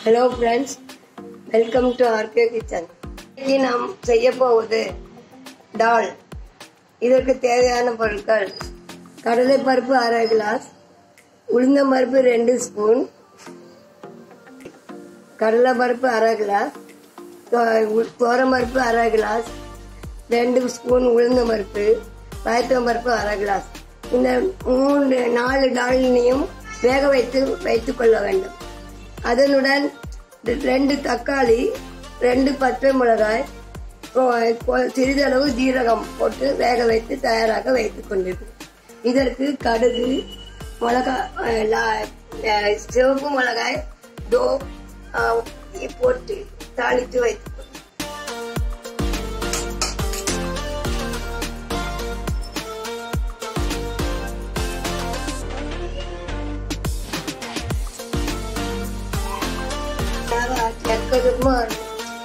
Hello friends welcome to RK kitchen இன்னைக்கு நாம் செய்ய போவது டால் இதற்கு தேவையான பொருட்கள் கடலைப்பருப்பு அரை கிளாஸ் உளுந்தம்பருப்பு ரெண்டு ஸ்பூன் கடலைப்பருப்பு அரை கிளாஸ் பருப்பு அரை கிளாஸ் ரெண்டு ஸ்பூன் உளுந்தம் பருப்பு பயத்தம் பருப்பு அரை கிளாஸ் இந்த மூன்று நாலு டாலினையும் வேக வைத்து வைத்துக் கொள்ள வேண்டும் அதனுடன் ரெண்டு தக்காளி ரெண்டு பச்சை மிளகாய் கொ- கொ- சிறிதளவு ஜீரகம் போட்டு வேக வைத்து தயாராக வைத்துக் கொண்டிருக்கும் இதற்கு கடுகு மிளகாய் அஹ், லா- அஹ், சிவப்பு மிளகாய் தோ அஹ், போட்டு தாளித்து வைத்துக் கொள்ளும். எக்கச்சக்கமா இருக்கும்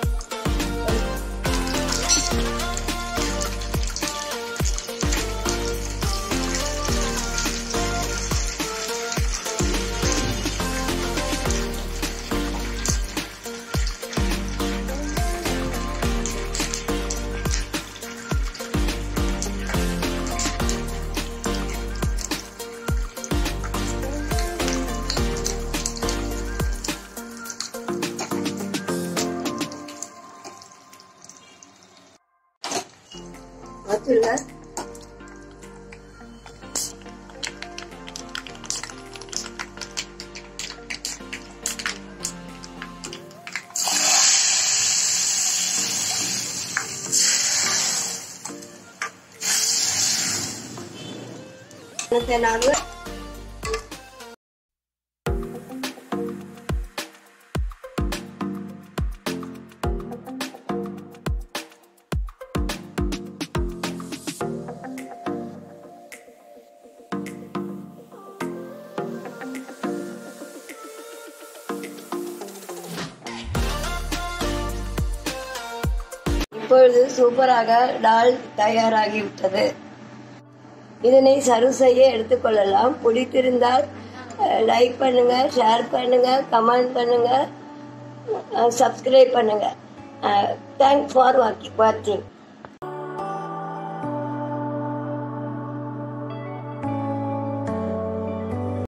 ஆச்சுல்ல நாங்க இப்பொழுது சூப்பராக டால் தயாராகிவிட்டது இதனை சர்வ் செய்ய எடுத்துக்கொள்ளலாம் பிடித்திருந்தால் லைக் பண்ணுங்க ஷேர் பண்ணுங்க கமெண்ட் பண்ணுங்க சப்ஸ்கிரைப் பண்ணுங்க தேங்க்ஸ் ஃபார் வாட்சிங்